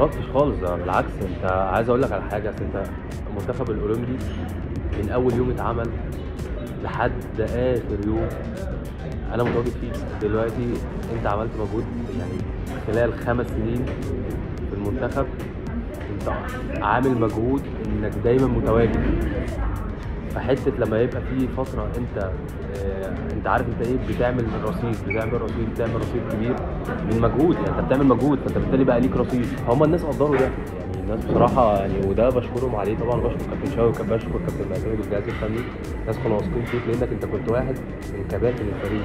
استغربتش خالص ده بالعكس انت عايز اقول لك على حاجه اصل انت المنتخب الاولمبي من اول يوم اتعمل لحد اخر يوم انا متواجد فيه دلوقتي انت عملت مجهود يعني خلال خمس سنين في المنتخب انت عامل مجهود انك دايما متواجد فحته لما يبقى في فتره انت آه انت عارف انت ايه بتعمل رصيد بتعمل رصيد بتعمل رصيد كبير من مجهود يعني انت بتعمل مجهود فانت بالتالي بقى ليك رصيد هم الناس قدروا ده يعني الناس بصراحه يعني وده بشكرهم عليه طبعا بشكر كابتن شاوي وكابتن بشكر كابتن معتمد والجهاز الفني الناس كانوا واثقين فيك لانك انت كنت واحد من كباتن الفريق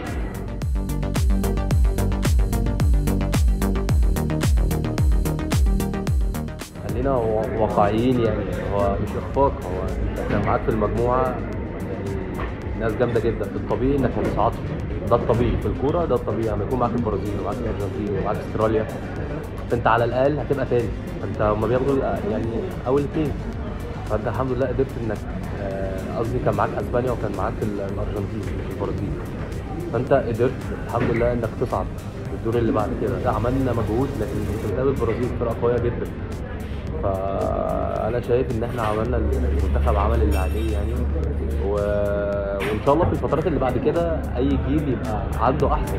خلينا وا- واقعيين يعني هو مش اخفاق هو انت كان معاك في المجموعه يعني ناس جامده جدا الطبيعي انك ما تصعدش ده الطبيعي في الكوره ده الطبيعي لما يكون معاك البرازيل ومعاك الارجنتين ومعاك استراليا فانت على الاقل هتبقى تاني فانت هما بياخدوا يعني اول اثنين فانت الحمد لله قدرت انك آه، قصدي كان معاك اسبانيا وكان معاك ال- الارجنتين مش البرازيل فانت قدرت الحمد لله انك تصعد الدور اللي بعد كده ده عملنا مجهود لكن انت بتقابل البرازيل فرقه قويه جدا فانا شايف ان احنا عملنا المنتخب عمل اللي عليه يعني و... وان شاء الله في الفترات اللي بعد كده اي جيل يبقى عنده احسن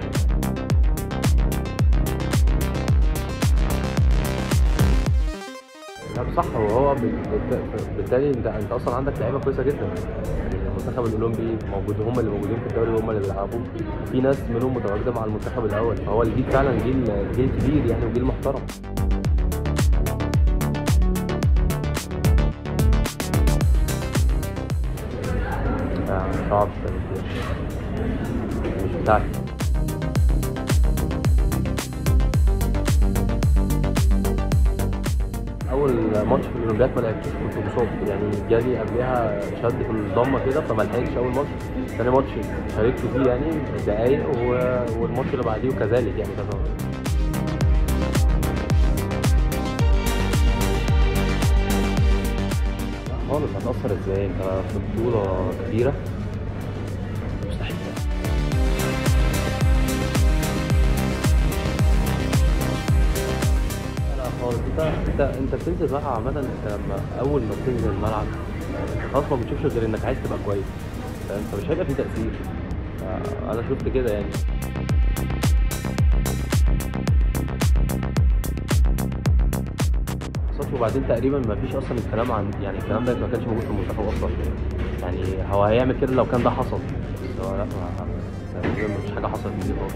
لا صح وهو بت- بالتالي انت انت اصلا عندك لعيبه كويسه جدا يعني المنتخب الاولمبي موجود هم اللي موجودين في الدوري هم اللي بيلعبوا في ناس منهم متواجده مع المنتخب الاول فهو الجيل فعلا جيل جيل كبير يعني وجيل محترم آه، صعب مش بتاعتي اول ماتش في الاولمبياد ما لعبتوش كنت مصاب يعني جالي قبلها شد في الضمه كده فما لحقتش اول ماتش ثاني ماتش شاركت فيه يعني دقايق و- والماتش اللي بعديه كذلك يعني كذا لا خالص هتأثر ازاي انت في بطولة كبيرة مستحيل لا خالص انت انت انت بتنزل بقى عامة انت لما اول ما بتنزل الملعب انت خلاص ما بتشوفش غير انك عايز تبقى كويس فانت مش هيبقى في تأثير انا شفت كده يعني صوت وبعدين تقريبا ما فيش اصلا الكلام عن يعني الكلام ده ما كانش موجود في المنتخب اصلا يعني هو هيعمل كده لو كان ده حصل بس هو لا ما تقريبا ما فيش حاجه حصلت دي خالص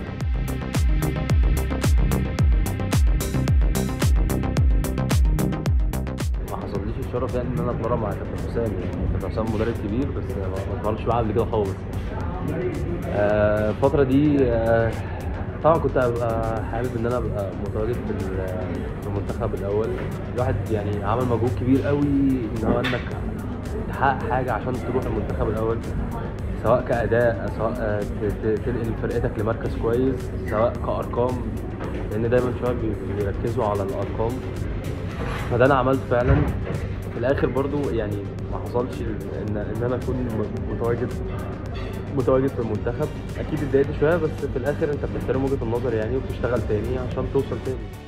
ما حصلليش الشرف يعني ان انا اتمرن مع كابتن حسام يعني كابتن حسام مدرب كبير بس ما ما اتمرنش معاه قبل كده خالص آه، الفترة دي آه، طبعا كنت ابقى حابب ان انا ابقى متواجد في ال- في المنتخب الاول الواحد يعني عمل مجهود كبير قوي ان هو انك تحقق حاجة عشان تروح المنتخب الاول سواء كأداء سواء آه، ت- ت- تنقل فرقتك لمركز كويس سواء كأرقام لأن دايما شوية بي- بيركزوا على الأرقام فده أنا عملته فعلا في الآخر برضو يعني ما حصلش إن إن أنا أكون م- متواجد متواجد في المنتخب أكيد اتضايقت شوية بس في الآخر أنت بتحترم وجهة النظر يعني وبتشتغل تاني عشان توصل تاني